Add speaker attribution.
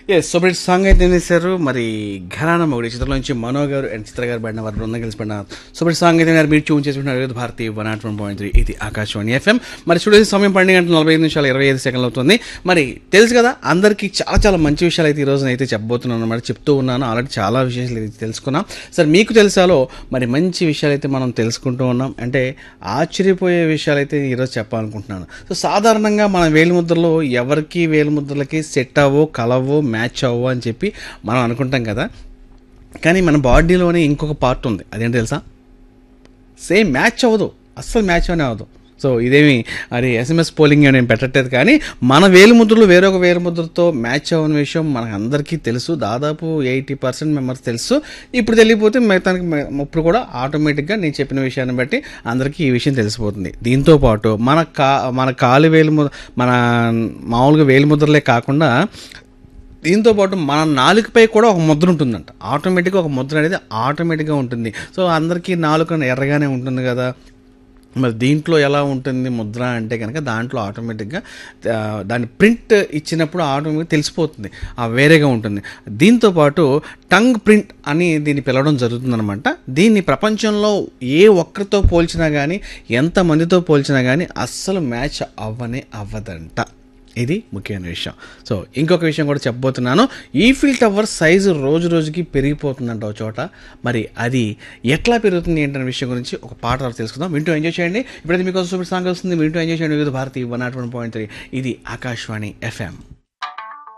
Speaker 1: yes so ఇప్పుడు song అయితే చేశారు మరి ఘరానా మొగుడి చిత్రంలో నుంచి మనో గారు అండ్ చిత్ర గారు పడిన వారు బృందం కలిసి పడిన సో ఇప్పుడు సాంగ్ అయితే మీరు ట్యూన్ చేసుకుంటున్నారు Vividh Bharati one nought one point three ఇది ఆకాశవాణి ఎఫ్ఎం మరి స్టూడియో సమయం పన్నెండు గంటల నలభై ఐదు నిమిషాలు ఇరవై ఐదు సెకండ్లు అవుతుంది మరి తెలుసు కదా అందరికీ చాలా చాలా మంచి విషయాలు అయితే ఈ రోజున అయితే చెప్పబోతున్నాను అనమాట చెప్తూ ఉన్నాను ఆల్రెడీ చాలా విషయాలు అయితే తెలుసుకున్నాం సార్ మీకు తెలుసాలో మరి మంచి విషయాలు అయితే మనం తెలుసుకుంటూ ఉన్నాం అంటే ఆశ్చర్యపోయే విషయాలు అయితే ఈరోజు చెప్పాలనుకుంటున్నాను సో సాధారణంగా మన వేలిముద్రలో ఎవరికి వేలిముద్రలకి సెట్ అవ్వో కలవో మ్యాచ్ అవ్వో అని చెప్పి మనం అనుకుంటాం కదా కానీ మన బాడీలోనే ఇంకొక పార్ట్ ఉంది అదేంటి తెలుసా సేమ్ మ్యాచ్ అవ్వదు అస్సలు మ్యాచ్ అనే అవ్వదు సో ఇదేమి అది ఎస్ఎంఎస్ పోలింగ్ నేను పెట్టట్లేదు కానీ మన వేలుముద్రలు వేరొక వేలుముద్రతో మ్యాచ్ అవ్వని విషయం మనకు అందరికీ తెలుసు దాదాపు ఎయిటీ పర్సెంట్ మెంబర్స్ తెలుసు ఇప్పుడు తెలియపోతే మిగతానికి మ- ఇప్పుడు కూడా ఆటోమేటిక్గా నేను చెప్పిన విషయాన్ని బట్టి అందరికీ ఈ విషయం తెలిసిపోతుంది దీంతో పాటు మన కా మన కాలు వేలు ము- మన మామూలుగా వేలుముద్రలే కాకుండా దీంతో పాటు మన నాలుకపై కూడా ఒక ముద్ర ఉంటుందంట ఆటోమేటిక్గా ఒక ముద్ర అనేది ఆటోమేటిక్గా ఉంటుంది సో అందరికీ నాలుక ఎర్రగానే ఉంటుంది కదా మరి దీంట్లో ఎలా ఉంటుంది ముద్ర అంటే కనుక దాంట్లో ఆటోమేటిక్గా ఆ, దాని ప్రింట్ ఇచ్చినప్పుడు ఆటోమేటిక్గా తెలిసిపోతుంది ఆ వేరేగా ఉంటుంది దీంతో పాటు టంగ్ ప్రింట్ అని దీన్ని పిలవడం జరుగుతుందనమాట దీన్ని ప్రపంచంలో ఏ ఒక్కరితో పోల్చినా కానీ ఎంతమందితో పోల్చినా కానీ అస్సలు మ్యాచ్ అవ్వనే అవ్వదంట ఇది ముఖ్యమైన విషయం సో ఇంకొక విషయం కూడా చెప్పబోతున్నాను ఈఫిల్ టవర్ సైజు రోజు రోజుకి పెరిగిపోతుందంట ఒక చోట మరి అది ఎట్లా పెరుగుతుంది ఏంటనే విషయం గురించి ఒక పాట ద్వారా తెలుసుకుందాం వింటూ ఎంజాయ్ చేయండి ఇప్పుడైతే మీకు సూపర్ సాంగ్ వస్తుంది వింటూ ఎంజాయ్ చేయండి Vividh Bharati one nought one point three ఇది ఆకాశవాణి ఎఫ్ఎం